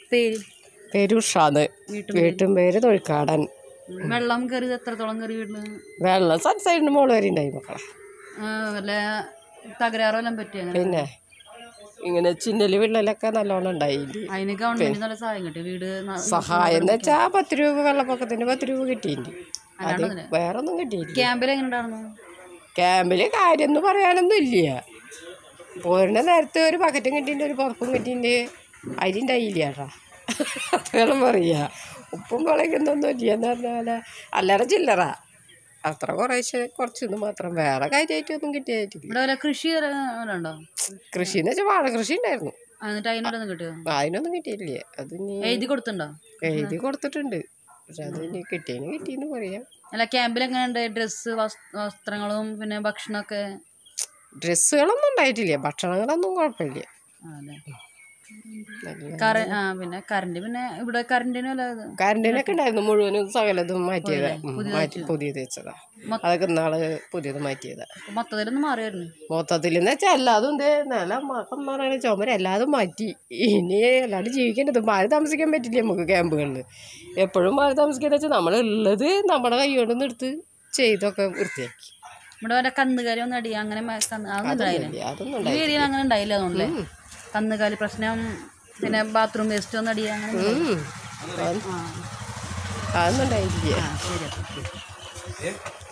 പേര് പേര് ഉഷാന്ന് വീട്ടും പേര് തൊഴിക്കാടൻ വെള്ളം കയറി എത്രത്തോളം കയറി വീട്ടില് വെള്ളം സൺസൈഡിന് മോള് വരെ ഉണ്ടായി മക്കളെ ആ, വല്ല തകരാറോ എല്ലാം പറ്റി അങ്ങനെ പിന്നെ ഇങ്ങനെ ചിന്നല് വിള്ളലൊക്കെ നല്ലോണം ഉണ്ടായി അതിന് ഗവൺമെന്റ് നല്ല സഹായം കിട്ടി വീട് ന- സഹായം എന്ന് വെച്ചാൽ പത്ത് രൂപ വെള്ളപ്പൊക്കത്തിന് പത്ത് രൂപ കിട്ടിയിട്ടുണ്ട് അത് വേറെ ഒന്നും കിട്ടിയില്ല ക്യാമ്പിൽ എങ്ങനെ ഉണ്ടായിരുന്നു ക്യാമ്പിൽ കാര്യം എന്ന് പറയാനൊന്നും ഇല്ല പോരുന്ന നേരത്തെ ഒരു ബക്കറ്റും കിട്ടിയിട്ടുണ്ട് ഒരു പുറപ്പും കിട്ടിയിട്ടുണ്ട് അരി ഉണ്ടായില്ല കേട്ടാ അത്രയോളം പറയാ ഉപ്പും മുളകൊന്നും ഇല്ല എന്ന് പറഞ്ഞാൽ അല്ലറ ചില്ലറ അത്ര കുറേശ്ശെ കുറച്ചൊന്നും മാത്രം വേറെ കാര്യമായിട്ടൊന്നും കിട്ടിയായിട്ടില്ല ഇവിടെ വല്ല കൃഷി വല്ല ഉണ്ടോ കൃഷി എന്ന് വെച്ചാൽ വാഴ കൃഷി ഉണ്ടായിരുന്നു എന്നിട്ട് അതിനോടൊന്നും കിട്ടിയോ അതിനൊന്നും കിട്ടിയിട്ടില്ല അത് ഇനി എഴുതി കൊടുത്തുണ്ടോ എഴുതി കൊടുത്തിട്ടുണ്ട് പക്ഷെ അത് ഇനി കിട്ടിയതിന് കിട്ടിയെന്ന് പറയാം അല്ല ക്യാമ്പിൽ എങ്ങനെയുണ്ട് ഡ്രസ്സ് വസ്ത്രങ്ങളും പിന്നെ ഭക്ഷണമൊക്കെ ഡ്രസ്സുകളൊന്നും ഉണ്ടായിട്ടില്ല ഭക്ഷണങ്ങളൊന്നും കുഴപ്പമില്ല ആ, അല്ലേ നല്ല കറ ആ പിന്നെ കറണ്ട് പിന്നെ ഇവിടെ കറണ്ടിനും അല്ല ഇത് കറണ്ടിനൊക്കെ ഉണ്ടായിരുന്നു മുഴുവനും സകലതും മാറ്റിയതാ ഉം, മാറ്റി പുതിയത് വെച്ചതാ അതൊക്കെ നാളെ പുതിയത് മാറ്റിയതാ മൊത്തത്തിലൊന്നും മാറിയായിരുന്നു മൊത്തത്തിൽ എന്ന് വെച്ചാൽ എല്ലാതും എന്തേ നില മകം പറയുന്ന ചുമര എല്ലാതും മാറ്റി ഇനി അല്ലാണ്ട് ജീവിക്കേണ്ടത് മാറി താമസിക്കാൻ പറ്റില്ല നമുക്ക് ക്യാമ്പുകളിൽ എപ്പോഴും മാറി താമസിക്കാന്ന് വെച്ചാൽ നമ്മളുള്ളത് നമ്മുടെ കൈ കൊണ്ടൊന്നും എടുത്ത് ചെയ്തൊക്കെ വൃത്തിയാക്കി ഇവിടെ വല്ല കന്നുകാലി ഒന്നും അടി അങ്ങനെ മ- കന്ന് അതൊന്നും ഉണ്ടായില്ല ഇല്ല, അതൊന്നും ഈ ഉണ്ടായി ഏരിയയിൽ അങ്ങനെ ഉണ്ടായില്ല അതുകൊണ്ടല്ലേ കന്നുകാലി പ്രശ്നം പിന്നെ ബാത്റൂം വേസ്റ്റ് ഒന്നും അടിയ അങ്ങനെ ഒന്നും ഉം. അതൊന്നും- അതൊന്നും ഉണ്ടായില്ല ആ ശരി